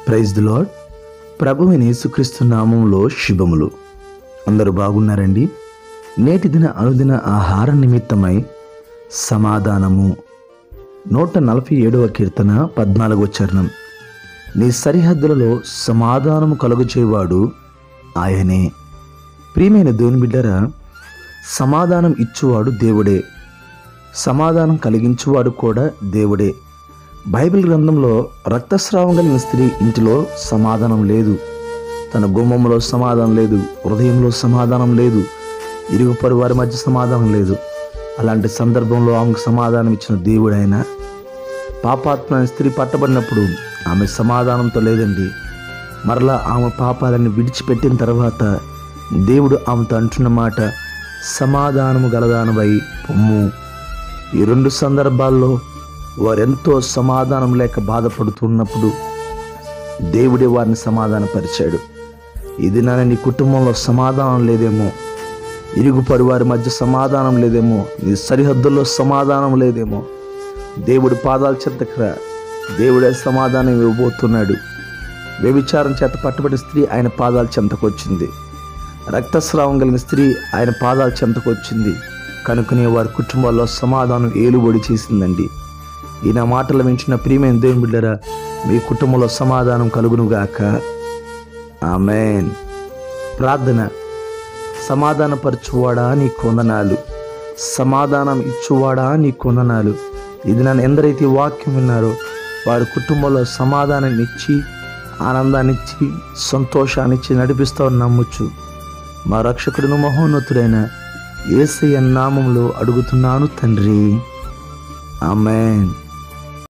praise the lord ప్రభువిని యేసుక్రీస్తు నామంలో శుభములు అందరూ బాగున్నారండి నేటి దిన అనుదిన ఆహార నిమిత్తమై సమాధానము నూట నలభై ఏడవ కీర్తన పద్నాలుగవ చరణం నీ సరిహద్దులలో సమాధానము కలుగచేవాడు ఆయనే ప్రియమైన దేవుని బిడ్డరా సమాధానం ఇచ్చువాడు దేవుడే సమాధానం కలిగించువాడు కూడా దేవుడే బైబిల్ గ్రంథంలో రక్తస్రావం కలిగిన స్త్రీ ఇంటిలో సమాధానం లేదు తన గుమ్మంలో సమాధానం లేదు హృదయంలో సమాధానం లేదు ఇరుగు పొరుగు వారి మధ్య సమాధానం లేదు అలాంటి సందర్భంలో ఆమెకు సమాధానం ఇచ్చిన దేవుడు ఆయన పాపాత్మ అనే స్త్రీ పట్టబడినప్పుడు ఆమె సమాధానంతో లేదండి మరలా ఆమె పాపాలను విడిచిపెట్టిన తర్వాత దేవుడు ఆమెతో అంటున్న మాట సమాధానము గలదానవై పొమ్ము ఈ రెండు సందర్భాల్లో వారెంతో సమాధానం లేక బాధపడుతున్నప్పుడు దేవుడే వారిని సమాధానపరిచాడు ఇది నాన్న నీ కుటుంబంలో సమాధానం లేదేమో ఇరుగు వారి మధ్య సమాధానం లేదేమో నీ సరిహద్దుల్లో సమాధానం లేదేమో దేవుడి పాదాల చెంతకు రా దేవుడే సమాధానం ఇవ్వబోతున్నాడు వ్యభిచారం చేత పట్టుబడి స్త్రీ ఆయన పాదాల చెంతకు వచ్చింది రక్తస్రావం కలిగిన స్త్రీ ఆయన పాదాల చెంతకు వచ్చింది కనుకనే వారి కుటుంబాల్లో సమాధానం ఏలుబడి చేసిందండి ఈ నా మాటలు వింటున్న ప్రియమైన దేవుని బిడ్డరా మీ కుటుంబంలో సమాధానం కలుగునుగాక ఆమెన్ ప్రార్థన సమాధానపరచువాడా నీ కొందనాలు సమాధానం ఇచ్చువాడా నీ కొందనాలు ఇది నన్ను ఎందరైతే ఈ వాక్యం విన్నారో వారి కుటుంబంలో సమాధానాన్ని ఇచ్చి ఆనందాన్ని ఇచ్చి సంతోషాన్ని ఇచ్చి నడిపిస్తావని నమ్మొచ్చు మా రక్షకుడును మహోన్నతుడైన ఏసయ్య నామంలో అడుగుతున్నాను తండ్రి ఆమెన్